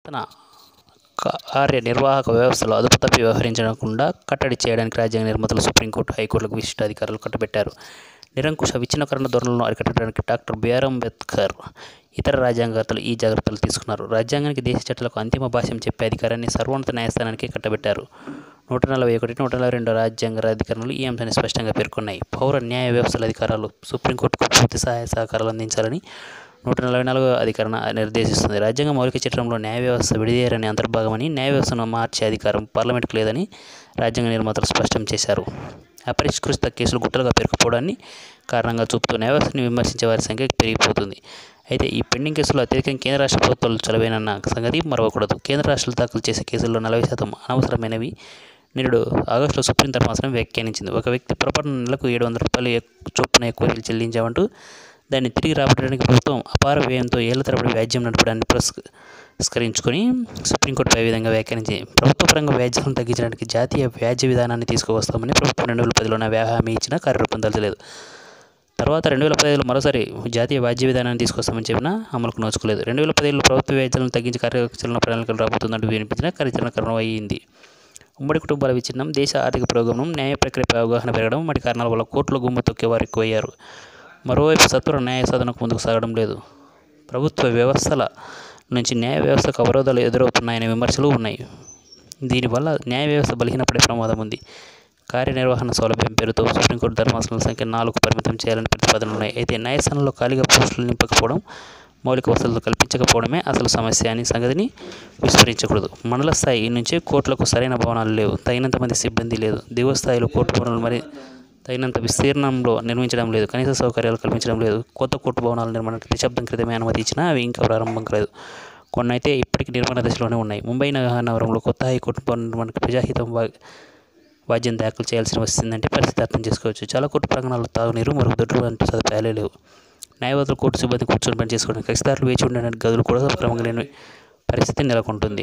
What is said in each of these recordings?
తన కార్యనిర్వాహక వ్యవస్థలో అదుపు తప్పి వ్యవహరించకుండా కట్టడి చేయడానికి రాజ్యాంగ నిర్మాతలు సుప్రీంకోర్టు హైకోర్టులకు విశిష్ట అధికారాలు కట్టబెట్టారు నిరంకుశ విచ్ఛిన్నకరణ ధోరణులను అరికట్టడానికి డాక్టర్ బిఆర్ అంబేద్కర్ ఇతర రాజ్యాంగకర్తలు ఈ జాగ్రత్తలు తీసుకున్నారు రాజ్యాంగానికి దేశ చట్టాలకు అంతిమ భాష్యం చెప్పే అధికారాన్ని సర్వోన్నత న్యాయస్థానానికి కట్టబెట్టారు నూట నలభై ఒకటి నూట నలభై రెండు రాజ్యాంగ అధికారులు ఈ అంశాన్ని స్పష్టంగా పేర్కొన్నాయి పౌర న్యాయ వ్యవస్థల అధికారాలు సుప్రీంకోర్టుకు పూర్తి సహాయ సహకారాలు అందించాలని నూట నలభై నాలుగో అధికరణ నిర్దేశిస్తుంది రాజ్యాంగ మౌలిక చట్టంలో న్యాయ వ్యవస్థ విడిదేరని అంతర్భాగమని న్యాయ వ్యవస్థను మార్చే అధికారం పార్లమెంట్కు లేదని రాజ్యాంగ నిర్మాతలు స్పష్టం చేశారు అపరిష్కృత కేసులు గుట్టలుగా పేరుకుపోవడాన్ని కారణంగా చూపుతూ న్యాయ వ్యవస్థని విమర్శించే వారి సంఖ్య పెరిగిపోతుంది అయితే ఈ పెండింగ్ కేసులు అత్యధికంగా కేంద్ర రాష్ట్ర ప్రభుత్వాలు చలవేనన్న సంగతి మరవకూడదు కేంద్ర రాష్ట్రాలు దాఖలు చేసే కేసుల్లో నలభై శాతం అనవసరమైనవి నిరుడు ఆగస్టులో సుప్రీం ధర్మాసనం వ్యాఖ్యానించింది ఒక వ్యక్తి పొరపాటున నెలకు ఏడు వందల రూపాయలు ఎక్- చొప్పున ఎక్కువ చెల్లించామంటూ దాన్ని తిరిగి రాబట్టడానికి ప్రభుత్వం అపార వ్యయంతో ఏళ్ల తరబడి వ్యాజ్యం నడపడాన్ని పురస్కరించుకొని సుప్రీంకోర్టు ఈ విధంగా వ్యాఖ్యానించింది ప్రభుత్వ పరంగా వ్యాజ్యాలను తగ్గించడానికి జాతీయ వ్యాజ్య విధానాన్ని తీసుకువస్తామని ప్రభుత్వం రెండు వేల పదిలోనే హామీ ఇచ్చిన కార్యరూపం తలచలేదు తర్వాత రెండు వేల పదిహేడులో మరోసారి జాతీయ వాద్య విధానాన్ని తీసుకొస్తామని చెప్పినా అమలుకు నోచుకోలేదు రెండు వేల పదిహేడులో ప్రభుత్వ వ్యాజ్యాలను తగ్గించి కార్యాచరణ ప్రణాళికలు రాబోతుందంటూ వినిపించిన కార్యాచరణ కారణం అయ్యింది ఉమ్మడి కుటుంబాల విచ్ఛిన్నం దేశ ఆర్థిక పురోగమనం న్యాయ ప్రక్రియపై అవగాహన పెరగడం వంటి కారణాల వల్ల కోర్టులో గుమ్మ తొక్కేవారు ఎక్కువయ్యారు మరోవైపు సత్వర న్యాయ సాధనకు ముందుకు సాగడం లేదు ప్రభుత్వ వ్యవస్థల నుంచి న్యాయ వ్యవస్థకు అవరోధాలు ఎదురవుతున్నాయనే విమర్శలు ఉన్నాయి దీనివల్ల న్యాయ వ్యవస్థ బలహీనపడే ప్రమాదం ఉంది కార్యనిర్వహణ సౌలభ్యం పేరుతో సుప్రీంకోర్టు ధర్మాసనాల సంఖ్య నాలుగు పరిమితం చేయాలని ప్రతిపాదనలు ఉన్నాయి అయితే న్యాయస్థానంలో ఖాళీగా పోస్టులు నింపకపోవడం మౌలిక వసతులు కల్పించకపోవడమే అసలు సమస్య అని సంగతిని విస్మరించకూడదు మండల స్థాయి నుంచే కోర్టులకు సరైన భవనాలు లేవు తగినంత మంది సిబ్బంది లేదు దిగువ స్థాయిలో కోర్టు భవనాలు మరి తగినంత విస్తీర్ణంలో నిర్మించడం లేదు కనీస సౌకర్యాలు కల్పించడం లేదు కొత్త కోర్టు భవనాల నిర్మాణానికి దశాబ్దం క్రితమే అనుమతి ఇచ్చినా అవి ఇంకా ప్రారంభం కాలేదు కొన్ని అయితే ఇప్పటికీ నిర్మాణ దశలోనే ఉన్నాయి ముంబై నగ- నగరంలో కొత్త హైకోర్టు భవనం నిర్మాణానికి ప్రజాహితం వా- వాద్యం దాఖలు చేయాల్సి వస్తుందంటే పరిస్థితి అర్థం చేసుకోవచ్చు చాలా కోర్టు ప్రాంగణాల్లో తాగునీరు మరుగుదొడ్లు వంటి సదుపాయాలే లేవు న్యాయవాదులు కోర్టు సిబ్బంది కూర్చొని పని చేసుకోవడానికి కక్షిదారులు వేచి ఉండడానికి గదులు కూడా క్రమంగా లేని పరిస్థితి నెలకొంటుంది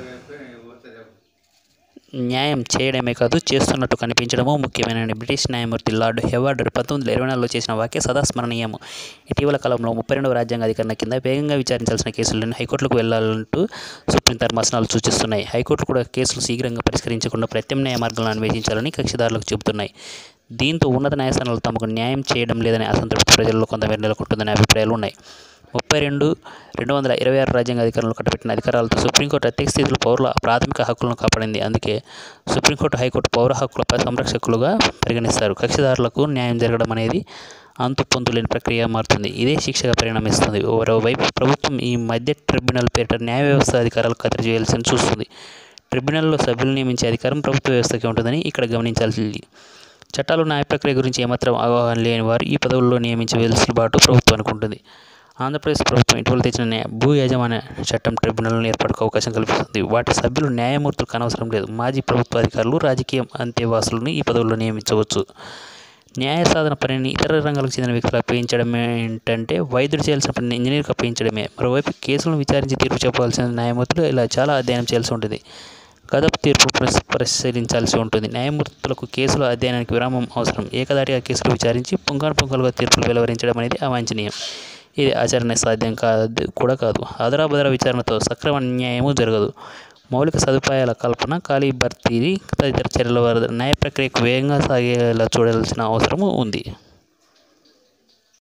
న్యాయం చేయడమే కాదు చేస్తున్నట్టు కనిపించడము ముఖ్యమైన బ్రిటిష్ న్యాయమూర్తి లార్డ్ హెవార్డ్ పంతొమ్మిది వందల ఇరవై నాలుగులో చేసిన వాక్య సదా స్మరణీయము ఇటీవల కాలంలో ముప్పై రెండవ రాజ్యాంగ అధికరణ కింద వేగంగా విచారించాల్సిన కేసులను హైకోర్టులకు వెళ్లాలంటూ సుప్రీం ధర్మాసనాలు సూచిస్తున్నాయి హైకోర్టు కూడా కేసులు శీఘ్రంగా పరిష్కరించకుండా ప్రత్యామ్నాయ మార్గాలను అన్వేషించాలని కక్షిదారులకు చెబుతున్నాయి దీంతో ఉన్నత న్యాయస్థానాలు తమకు న్యాయం చేయడం లేదనే అసంతృప్తి ప్రజల్లో కొంతమేర నెలకొంటుందనే అభిప్రాయాలు ఉన్నాయి ముప్పై రెండు రెండు వందల ఇరవై ఆరు రాజ్యాంగ అధికారులు కట్టబెట్టిన అధికారాలతో సుప్రీంకోర్టు అత్యక్ష స్థితిలో పౌరుల ప్రాథమిక హక్కులను కాపాడింది అందుకే సుప్రీంకోర్టు హైకోర్టు పౌర హక్కులపై సంరక్షకులుగా పరిగణిస్తారు కక్షిదారులకు న్యాయం జరగడం అనేది అంతు పొంతు లేని ప్రక్రియ మారుతుంది ఇదే శిక్షగా పరిణమిస్తుంది మరోవైపు ప్రభుత్వం ఈ మధ్య ట్రిబ్యునల్ పేరిట న్యాయ వ్యవస్థ అధికారాలు కత్తరి చేయాల్సి చూస్తుంది ట్రిబ్యునల్లో సభ్యులు నియమించే అధికారం ప్రభుత్వ వ్యవస్థకి ఉంటుందని ఇక్కడ గమనించాల్సింది చట్టాలు న్యాయ ప్రక్రియ గురించి ఏమాత్రం అవగాహన లేని వారు ఈ పదవుల్లో నియమించే వెసులుబాటు ప్రభుత్వానికి ఉంటుంది ఆంధ్రప్రదేశ్ ప్రభుత్వం ఇటీవల తెచ్చిన న్యాయ భూ యాజమాన్య చట్టం ట్రిబ్యునల్ను ఏర్పాటుకు అవకాశం కల్పిస్తుంది వాటి సభ్యులు న్యాయమూర్తులు కానవసరం లేదు మాజీ ప్రభుత్వ అధికారులు రాజకీయ అంతేవాసులను ఈ పదవుల్లో నియమించవచ్చు న్యాయ సాధన పనిని ఇతర రంగాలకు చెందిన వ్యక్తులు అప్పగించడం ఏంటంటే వైద్యుడు చేయాల్సిన పనిని ఇంజనీర్కి అప్పగించడమే మరోవైపు కేసులను విచారించి తీర్పు చెప్పాల్సిన న్యాయమూర్తులు ఇలా చాలా అధ్యయనం చేయాల్సి ఉంటుంది గదపు తీర్పు పరిశ- పరిశీలించాల్సి ఉంటుంది న్యాయమూర్తులకు కేసుల అధ్యయనానికి విరామం అవసరం ఏకదాటిగా కేసులు విచారించి పుంగాను పుంగలుగా తీర్పులు వెలువరించడం అనేది అవాంఛనీయం ఇది ఆచరణ సాధ్యం కాదు కూడా కాదు ఆదరాబదర విచారణతో సక్రమ న్యాయము జరగదు మౌలిక సదుపాయాల కల్పన ఖాళీ భర్తీ తదితర చర్యల వల్ల న్యాయ ప్రక్రియకు వేగంగా సాగేలా చూడాల్సిన అవసరము ఉంది